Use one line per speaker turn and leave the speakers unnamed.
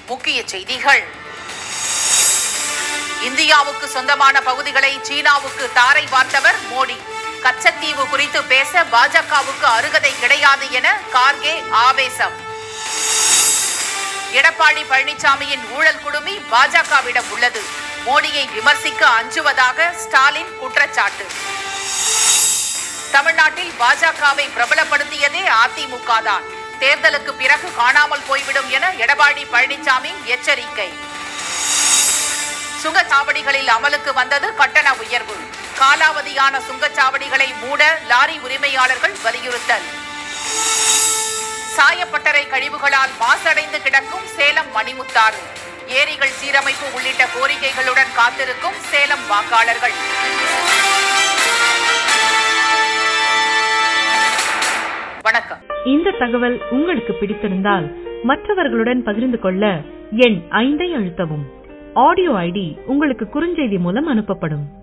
முக்கிய செய்திகள் இந்தியாவுக்கு சொந்தமான பகுதிகளை சீனாவுக்கு தாரை வார்த்தவர் மோடி கச்சத்தீவு குறித்து பேச பாஜகவுக்கு அருகதை கிடையாது என கார்கே ஆவேசம் எடப்பாடி பழனிசாமியின் ஊழல் குடுமி பாஜகவிடம் உள்ளது மோடியை விமர்சிக்க அஞ்சுவதாக ஸ்டாலின் குற்றச்சாட்டு தமிழ்நாட்டில் பாஜகவை பிரபலப்படுத்தியதே அதிமுக தான் தேர்தலுக்கு பிறகு காணாமல் போய்விடும் என எடப்பாடி பழனிசாமி எச்சரிக்கை சுங்கச்சாவடிகளில் அமலுக்கு வந்தது கட்டண உயர்வு காலாவதியான சுங்கச்சாவடிகளை மூட லாரி உரிமையாளர்கள் வலியுறுத்தல் சாயப்பட்டறை கழிவுகளால் மாசடைந்து கிடக்கும் சேலம் மணிமுத்தாறு ஏரிகள் சீரமைப்பு உள்ளிட்ட கோரிக்கைகளுடன் காத்திருக்கும் சேலம் வாக்காளர்கள் வணக்கம்
இந்த தகவல் உங்களுக்கு பிடித்திருந்தால் மற்றவர்களுடன் பகிர்ந்து கொள்ள எண் ஐந்தை அழுத்தவும் ஆடியோ ஐடி உங்களுக்கு குறுஞ்செய்தி மூலம் அனுப்பப்படும்